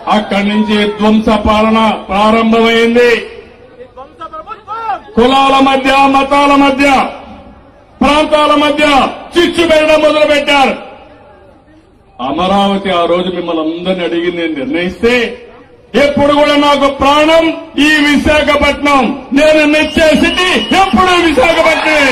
అక్కడి నుంచి ధ్వంస పాలన ప్రారంభమైంది ధ్వంస ప్రభుత్వం కులాల మధ్య మతాల మధ్య ప్రాంతాల మధ్య చిచ్చు పెట్టడం మొదలు పెట్టారు అమరావతి ఆ రోజు మిమ్మల్ని అందరిని అడిగి నేను నిర్ణయిస్తే ఎప్పుడు కూడా నాకు ప్రాణం ఈ విశాఖపట్నం నేను మెచ్చే సిటీ ఎప్పుడు విశాఖపట్నమే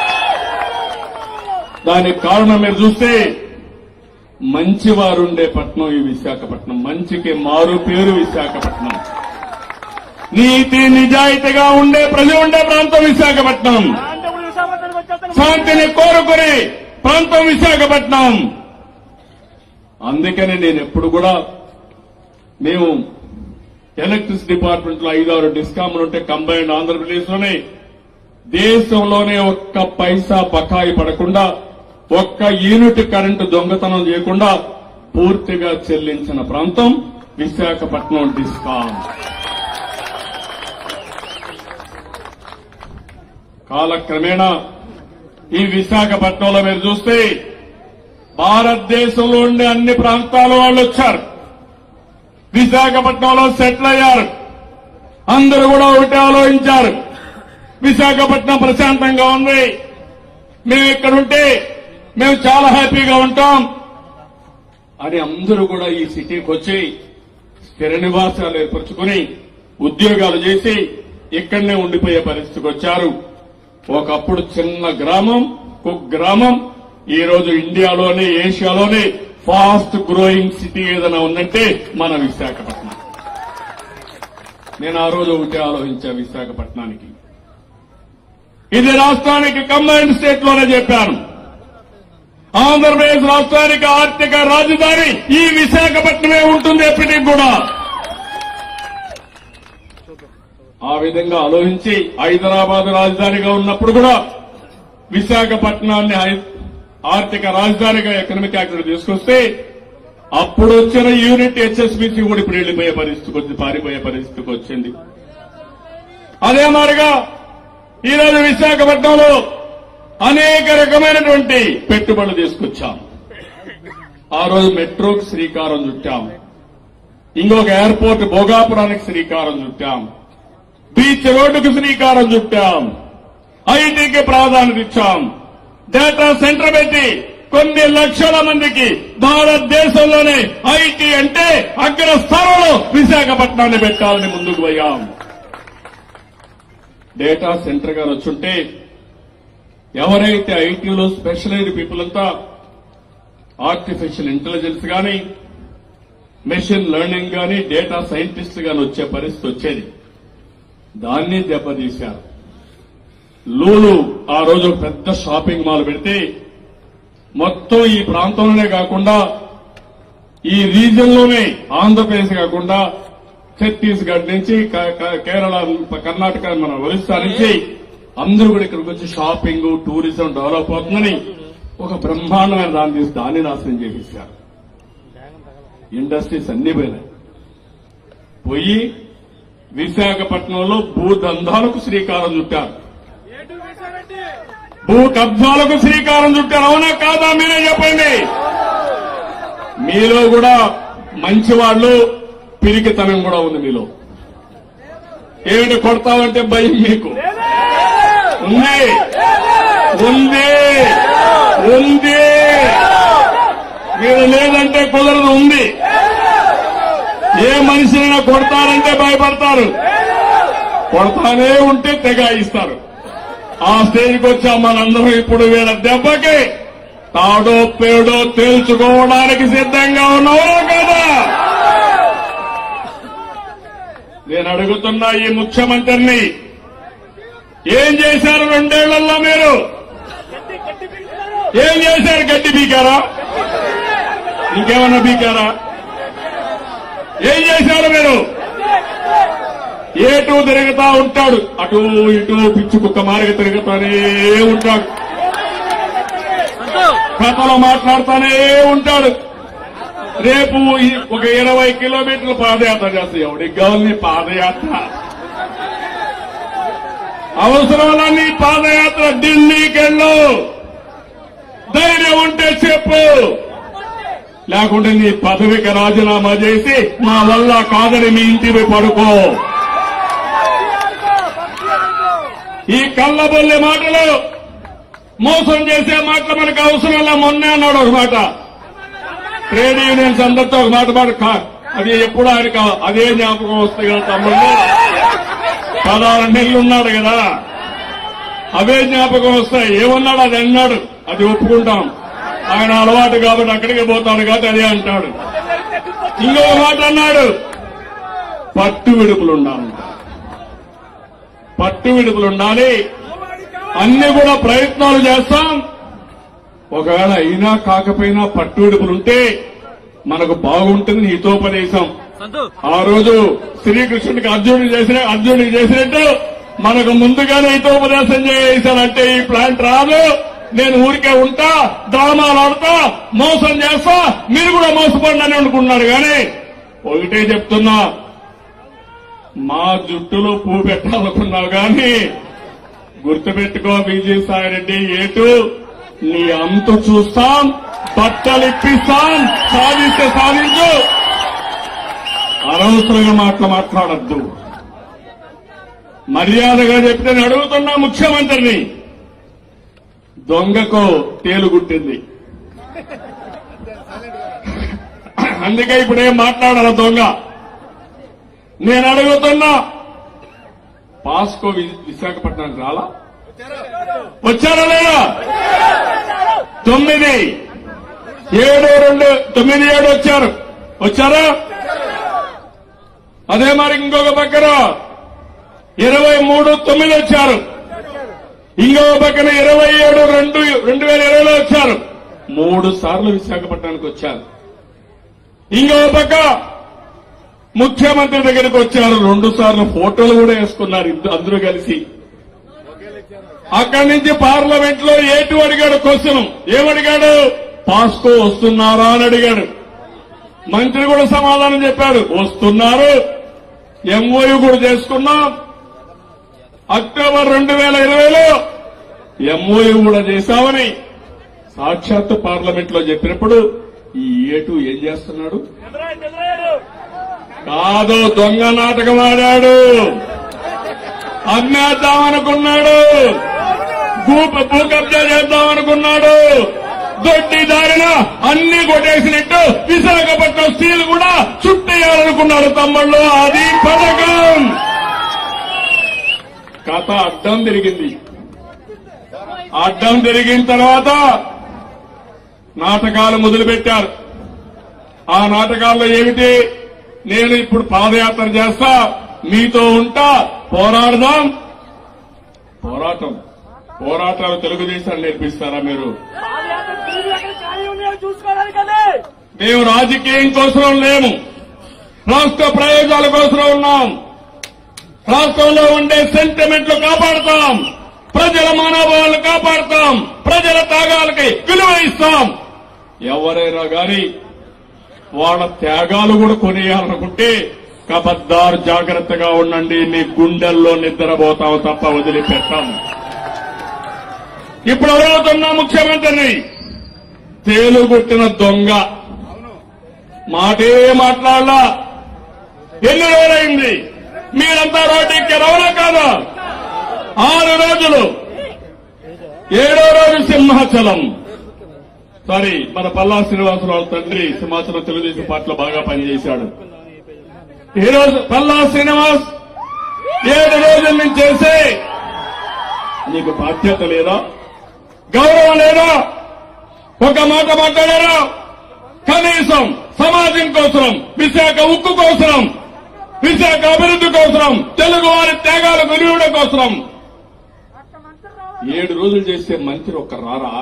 దానికి కారణం మీరు చూస్తే మంచివారుండే పట్నం ఈ విశాఖపట్నం మంచికి మారు పేరు విశాఖపట్నం నీతి నిజాయితీగా ఉండే ప్రజలు ఉండే ప్రాంతం విశాఖపట్నం శాంతముడు విశాఖపట్నానికి వచ్చేస్తాను శాంతిని కోరుకుని ప్రాంతం విశాఖపట్నం అందుకని నేను ఎప్పుడు కూడా మేము ఎలక్ట్రిసిటీ డిపార్ట్మెంట్ లో ఐదారు డిస్కామ్లు ఉంటే కంబైన్డ్ ఆంధ్రప్రదేశ్ లోనే దేశంలోనే ఒక్క పైసా బకాయి పడకుండా ఒక్క యూనిట్ కరెంటు దొంగతనం చేయకుండా పూర్తిగా చెల్లించిన ప్రాంతం విశాఖపట్నం డిస్కాం కాలక్రమేణా ఈ విశాఖపట్నంలో మీరు చూస్తే భారతదేశంలో ఉండే అన్ని ప్రాంతాల వాళ్ళు వచ్చారు విశాఖపట్నంలో సెటిల్ అయ్యారు అందరూ కూడా ఒకటే ఆలోచించారు విశాఖపట్నం ప్రశాంతంగా ఉంది మేము ఇక్కడ ఉంటే మేము చాలా హ్యాపీగా ఉంటాం అని అందరూ కూడా ఈ సిటీకి వచ్చి స్థిర నివాసాలు ఏర్పరచుకుని ఉద్యోగాలు చేసి ఇక్కడనే ఉండిపోయే పరిస్థితికి వచ్చారు ఒకప్పుడు చిన్న గ్రామం కుక్ గ్రామం ఈ రోజు ఇండియాలోనే ఏషియాలోనే ఫాస్ట్ గ్రోయింగ్ సిటీ ఏదైనా ఉందంటే మన విశాఖపట్నం నేను ఆ రోజు ఒకటి ఆలోచించా విశాఖపట్నానికి ఇది రాష్ట్రానికి కంబైన్డ్ స్టేట్ లోనే చెప్పాను ఆంధ్రప్రదేశ్ రాష్ట్రానికి ఆర్థిక రాజధాని ఈ విశాఖపట్నమే ఉంటుంది ఎప్పటికీ కూడా ఆ విధంగా ఆలోచించి హైదరాబాద్ రాజధానిగా ఉన్నప్పుడు కూడా విశాఖపట్నాన్ని హై- ఆర్థిక రాజధానిగా ఎకనామిక్ యాక్టివిటీ తీసుకొస్తే అప్పుడు వచ్చిన యూనిట్ హెచ్ఎస్బిసి కూడా ఇప్పుడు వెళ్లిపోయే పరిస్థితికి వచ్చి పారిపోయే పరిస్థితికి వచ్చింది అదే మాదిరిగా ఈరోజు విశాఖపట్నంలో అనేక రకమైనటువంటి పెట్టుబడులు తీసుకొచ్చాం ఆ రోజు మెట్రోకి శ్రీకారం చుట్టాం ఇంకొక ఎయిర్పోర్ట్ భోగాపురానికి శ్రీకారం చుట్టాం బీచ్ రోడ్డుకు శ్రీకారం చుట్టాం ఐటీకి ప్రాధాన్యత ఇచ్చాం డేటా సెంటర్ పెట్టి కొన్ని లక్షల మందికి భారతదేశంలోనే ఐటీ అంటే అగ్ర స్థానంలో విశాఖపట్నాన్ని పెట్టాలని ముందుకు పోయాం డేటా సెంటర్ గారు వచ్చుంటే ఎవరైతే ఐటీలో స్పెషలైజ్డ్ పీపుల్ అంతా ఆర్టిఫిషియల్ ఇంటెలిజెన్స్ కానీ మెషిన్ లెర్నింగ్ కానీ డేటా సైంటిస్ట్ గాని వచ్చే పరిస్థితి వచ్చేది దాన్ని దెబ్బతీశారు లూలు ఆ రోజు ఒక పెద్ద షాపింగ్ మాల్ పెడితే మొత్తం ఈ ప్రాంతంలోనే కాకుండా ఈ రీజన్ లోనే ఆంధ్రప్రదేశ్ కాకుండా ఛత్తీస్గఢ్ నుంచి క- క- కేరళ కర్ణాటక మన ఒరిస్సా నుంచి అందరూ కూడా ఇక్కడికి వచ్చి షాపింగ్ టూరిజం డెవలప్ అవుతుందని ఒక బ్రహ్మాండమైన దాన్ని తీసి దాన్ని నాశనం చేసేశారు ఇండస్ట్రీస్ అన్ని పోయినాయి పోయి విశాఖపట్నంలో భూదందాలకు శ్రీకారం చుట్టారు ఏటు వేశారండి భూ కబ్జాలకు శ్రీకారం చుట్టారు అవునా కాదా మీరే చెప్పండి మీలో కూడా మంచివాళ్ళు పిరికితనం కూడా ఉంది మీలో ఏమిటి కొడతావంటే భయం మీకు ఉంది ఉంది ఉంది మీరు లేదంటే కుదరదు ఉంది ఏ మనిషినైనా కొడతారంటే భయపడతారు కొడతానే ఉంటే తెగాయిస్తారు ఆ స్టేజ్కి వచ్చాం మనందరం ఇప్పుడు వీళ్ళ దెబ్బకి తాడో పేడో తేల్చుకోవడానికి సిద్ధంగా ఉన్నారా కదా నేను అడుగుతున్నా ఈ ముఖ్యమంత్రిని ఏం చేశారు రెండేళ్లలో మీరు గట్టి గట్టి పిలుస్తారు ఏం చేశారు గడ్డి బీకారా ఇంకేమన్నా బీకారా ఏం చేశారు మీరు ఏటూ తిరుగుతా ఉంటాడు అటు ఇటు పిచ్చి కుక్క మారిగా తిరుగుతానే ఉంటాడు కథలో మాట్లాడుతానే ఉంటాడు రేపు ఈ ఒక ఇరవై కిలోమీటర్లు పాదయాత్ర చేస్తాయి ఎవడికి కావాలి నీ పాదయాత్ర అవసరంలో నీ పాదయాత్ర ఢిల్లీకి వెళ్ళు ధైర్యం ఉంటే చెప్పు లేకుంటే నీ పదవికి రాజీనామా చేసి నా వల్ల కాదని మీ ఇంటికి పడుకో ఈ కళ్ళబొల్లి మాటలు మోసం చేసే మాటలు మనకు అవసరం లే మొన్నే అన్నాడు ఒక మాట ట్రేడ్ యూనియన్స్ అందరితో ఒక మాట మాట కా- అది ఎప్పుడు ఆయనకు అదే జ్ఞాపకం వస్తాయి కదా తమ్ముళ్ళు పదహారు నెలలు ఉన్నాడు కదా అవే జ్ఞాపకం వస్తాయి ఏమన్నాడు అది అన్నాడు అది ఒప్పుకుంటాం ఆయన అలవాటు కాబట్టి అక్కడికి పోతాడు కాబట్టి అదే అంటాడు ఇంకో మాట అన్నాడు పట్టు విడుపులు ఉండాలి పట్టు విడుపులు ఉండాలి అన్ని కూడా ప్రయత్నాలు చేస్తాం ఒకవేళ అయినా కాకపోయినా పట్టు విడుపులుంటే మనకు బాగుంటుంది హితోపదేశం ఆ రోజు శ్రీకృష్ణుడికి అర్జునుడు చేసిన అర్జునుడికి చేసినట్టు మనకు ముందుగానే హితోపదేశం చేశారంటే ఈ ప్లాంట్ రాదు నేను ఊరికే ఉంటా డ్రామాలు ఆడతా మోసం చేస్తా మీరు కూడా మోసపడండి అని అనుకున్నాడు కానీ ఒకటే చెప్తున్నా మా జుట్టులో పువ్వు పెట్టాలనుకున్నావు కానీ గుర్తుపెట్టుకో విజయసాయి రెడ్డి ఏటు నీ అంతు చూస్తాం బట్టలు ఇప్పిస్తాం సాధిస్తే సాధించు అనవసరంగా మాటలు మాట్లాడద్దు మర్యాదగా చెప్తే నేను అడుగుతున్నా ముఖ్యమంత్రిని దొంగకు తేలుగుట్టింది అందుకే ఇప్పుడు ఏం మాట్లాడాల దొంగ నేను అడుగుతున్నా పాస్కో వి- విశాఖపట్నానికి రాలా వచ్చారా లేదా తొమ్మిది ఏడు రెండు తొమ్మిది ఏడు వచ్చారు వచ్చారా అదే మరి ఇంకొక పక్కన ఇరవై మూడు తొమ్మిది వచ్చారు ఇంకొక పక్కన ఇరవై ఏడు రెండు రెండు వేల ఇరవైలో వచ్చారు మూడు సార్లు విశాఖపట్నానికి వచ్చారు ఇంకొక పక్క ముఖ్యమంత్రి దగ్గరికి వచ్చారు రెండు సార్లు ఫోటోలు కూడా వేసుకున్నారు ఇద్దరు అందరూ కలిసి అక్కడి నుంచి పార్లమెంట్ లో ఏటు అడిగాడు క్వశ్చన్ ఏమడిగాడు పాస్కో వస్తున్నారా అని అడిగాడు మంత్రి కూడా సమాధానం చెప్పాడు వస్తున్నారు ఎంఓయూ కూడా చేసుకున్నాం అక్టోబర్ రెండు వేల ఇరవైలో ఎంఓయూ కూడా చేశామని సాక్షాత్ పార్లమెంట్ లో చెప్పినప్పుడు ఈ ఏటు ఏం చేస్తున్నాడు కాదు దొంగ నాటకం ఆడాడు అమ్మేద్దామనుకున్నాడు భూ భూ కబ్జా చేద్దామనుకున్నాడు దొడ్డి దారిన అన్ని కొట్టేసినట్టు విశాఖపట్నం స్టీల్ కూడా చుట్టేయాలనుకున్నాడు తమ్ముళ్ళు అది పథకం కథ అడ్డం తిరిగింది అడ్డం తిరిగిన తర్వాత నాటకాలు మొదలుపెట్టారు ఆ నాటకాల్లో ఏమిటి నేను ఇప్పుడు పాదయాత్ర చేస్తా మీతో ఉంటా పోరాడదాం పోరాటం పోరాటాలు తెలుగుదేశాన్ని నేర్పిస్తారా మీరు చూసుకోవడానికనే మేము రాజకీయం కోసం లేము రాష్ట్ర ప్రయోజనాల కోసం ఉన్నాం రాష్ట్రంలో ఉండే సెంటిమెంట్లు కాపాడుతాం ప్రజల మనోభావాలను కాపాడుతాం ప్రజల త్యాగాలకి విలువ ఇస్తాం ఎవరైనా గాని వాళ్ళ త్యాగాలు కూడా కొనియాలనుకుంటే కబద్దారు జాగ్రత్తగా ఉండండి నీ గుండెల్లో నిద్రపోతాం తప్ప వదిలిపెట్టాం ఇప్పుడు అడుగుతున్నా ముఖ్యమంత్రిని తేలుగుట్టిన దొంగ మాటే మాట్లాడలా ఎన్ని రోజులైంది మీరంతా రోడ్డు ఎక్కారు అవునా కాదా ఆరు రోజులు ఏడో రోజు సింహాచలం సారీ మన పల్లా శ్రీనివాసరావు తండ్రి సింహాచలం తెలుగుదేశం పార్టీలో బాగా పనిచేశాడు ఈ రోజు పల్లా శ్రీనివాస్ ఏడు రోజుల నుంచి చేసే నీకు బాధ్యత లేదా గౌరవం లేదా ఒక మాట మాట్లాడారా కనీసం సమాజం కోసం విశాఖ ఉక్కు కోసం విశాఖ అభివృద్ధి కోసం తెలుగు వారి త్యాగాల విలువడ కోసం ఏడు రోజులు చేసే మంత్రి ఒక్క రారా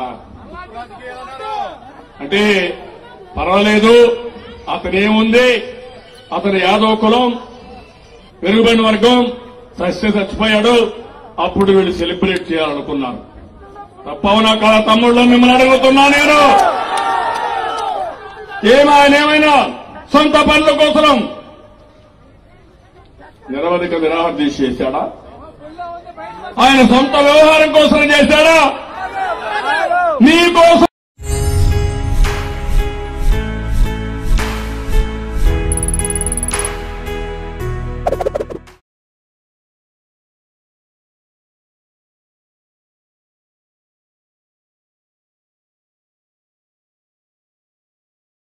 అంటే పర్వాలేదు అతనేముంది అతని యాదవ కులం వెనుకబడిన వర్గం సస్య చచ్చిపోయాడు అప్పుడు వీళ్ళు సెలబ్రేట్ చేయాలనుకున్నారు తప్పవునా కదా తమ్ముళ్ళు మిమ్మల్ని అడుగుతున్నా నేను ఏమాయన ఏమైనా సొంత పనుల కోసం నిరవధిక నిరాహార దీక్ష చేశాడా ఆయన సొంత వ్యవహారం కోసం చేశాడా నీ కోసం